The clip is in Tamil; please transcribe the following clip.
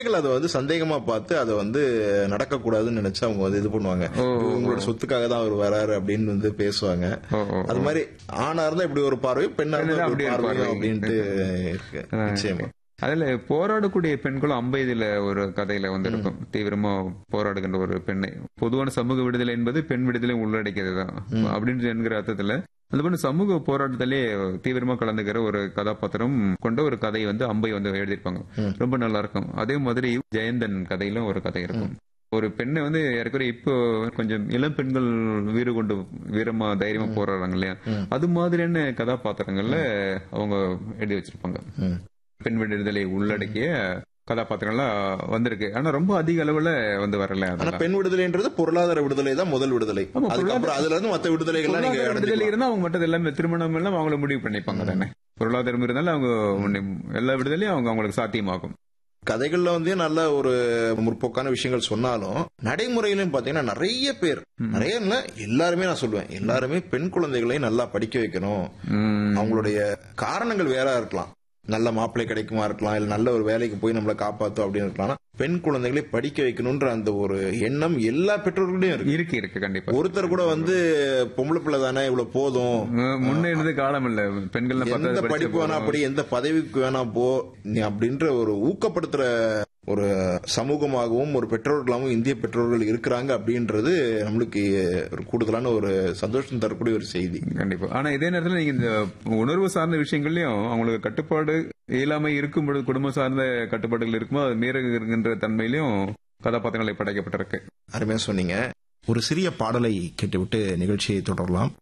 பிள்ளைகள் அதை வந்து சந்தேகமா பார்த்து அதை வந்து நடக்கக்கூடாதுன்னு நினைச்சு அவங்க வந்து இது பண்ணுவாங்க ஓ, ஓ, ஓ. உங்களோட சொத்துக்காக தான் அவர் வராரு அப்படின்னு வந்து பேசுவாங்க ஓ, ஓ, ஓ. அது மாதிரி ஆணா இருந்தா இப்படி ஒரு பார்வை பெண்ணா இருந்தா பெண்ணா இப்படி அப்படி ஒரு ஒரு பார்வை பார்வை. அப்படின்ட்டு இருக்கு நிச்சயமா அதுல போராடக்கூடிய பெண்களும் அம்பைதுல ஒரு கதையில வந்து இருக்கும் தீவிரமா போராடுகின்ற ஒரு பெண்ணை பொதுவான சமூக விடுதலை என்பது பெண் விடுதலை உள்ளடக்கியது தான் அப்படின்னு என்கிற அர்த்தத்துல அந்த மாதிரி சமூக போராட்டத்திலே தீவிரமா கலந்துக்கிற ஒரு கதாபாத்திரம் கொண்ட ஒரு கதை வந்து அம்பை வந்து எழுதியிருப்பாங்க ம். ரொம்ப நல்லா இருக்கும் அதே மாதிரி ஜெயந்தன் கதையிலும் ஒரு கதை இருக்கும் ஒரு பெண்ணை வந்து ஏற்கனவே இப்போ கொஞ்சம் இளம் பெண்கள் வீறு கொண்டு வீரமா தைரியமா போராடுறாங்க இல்லையா ம். அது மாதிரியான கதாபாத்திரங்கள்ல அவங்க எழுதி வச்சிருப்பாங்க ம். பெண் விடுதலை உள்ளடக்கிய கதாபாத்திரங்கள்லாம் வந்திருக்கு ஆனா ரொம்ப அதிக அளவுல வந்து வரல ஆனா அதெல்லாம். பெண் விடுதலைன்றது பொருளாதார விடுதலை தான் முதல் விடுதலை ஆமா, அதுக்கப்புறம் அதுல இருந்து மத்த விடுதலைகள்லாம் நீங்க பொருளாதார விடுதலை அடைஞ்சுக்கலாம். இருந்தா அவங்க மட்டும் எல்லாமே திருமணம் எல்லாம் அவங்கள முடிவு பண்ணிப்பாங்க தானே பொருளாதாரம் இருந்தாலும் அவங்க உன்னை- எல்லா விடுதலையும் அவங்க அவங்களுக்கு சாத்தியமாகும் கதைகள்ல வந்து நல்ல ஒரு முற்போக்கான விஷயங்கள் சொன்னாலும் நடைமுறையிலும் பாத்தீங்கன்னா நிறைய பேர் நிறைய இல்ல எல்லாருமே நான் சொல்லுவேன் எல்லாருமே பெண் குழந்தைகளையும் நல்லா படிக்க வைக்கணும் உம், அவங்களுடைய காரணங்கள் வேற இருக்கலாம் நல்ல மாப்பிள்ளை கிடைக்குமா இருக்கலாம் இல்ல நல்ல ஒரு வேலைக்கு போய் நம்மளை காப்பாத்தும் அப்படின்னு இருக்கலாம் ஆனா, பெண் குழந்தைகளை படிக்க வைக்கணும்ன்ற அந்த ஒரு எண்ணம் எல்லா பெற்றோர்களையும் இருக்கு இருக்கு இருக்கு கண்டிப்பா ஒருத்தர் கூட வந்து பொம்பளை பிள்ளை தானே இவ்வளவு போதும் உம், முன்ன இருந்தது காலம் இல்ல பெண்கள் எந்த படிப்பு வேணா அப்படி எந்த பதவிக்கு வேணா போ நீ அப்படின்ற ஒரு ஊக்கப்படுத்துற ஒரு சமூகமாகவும் ஒரு பெற்றோர்களாகவும் இந்திய பெற்றோர்கள் இருக்கிறாங்க அப்படின்றது நம்மளுக்கு ஒரு கூடுதலான ஒரு சந்தோஷம் தரக்கூடிய ஒரு செய்தி கண்டிப்பா ஆனா இதே நேரத்துல நீங்க இந்த உணர்வு சார்ந்த விஷயங்கள்லயும் அவங்களுக்கு கட்டுப்பாடு இயலாமை இருக்கும் பொழுது குடும்பம் சார்ந்த கட்டுப்பாடுகள் இருக்கும்போது அது மீறுகின்ற தன்மையிலும் கதாபாத்திரங்களை படைக்கப்பட்டிருக்கு அருமையா சொன்னீங்க ஒரு சிறிய பாடலை கேட்டுவிட்டு நிகழ்ச்சியை தொடரலாம்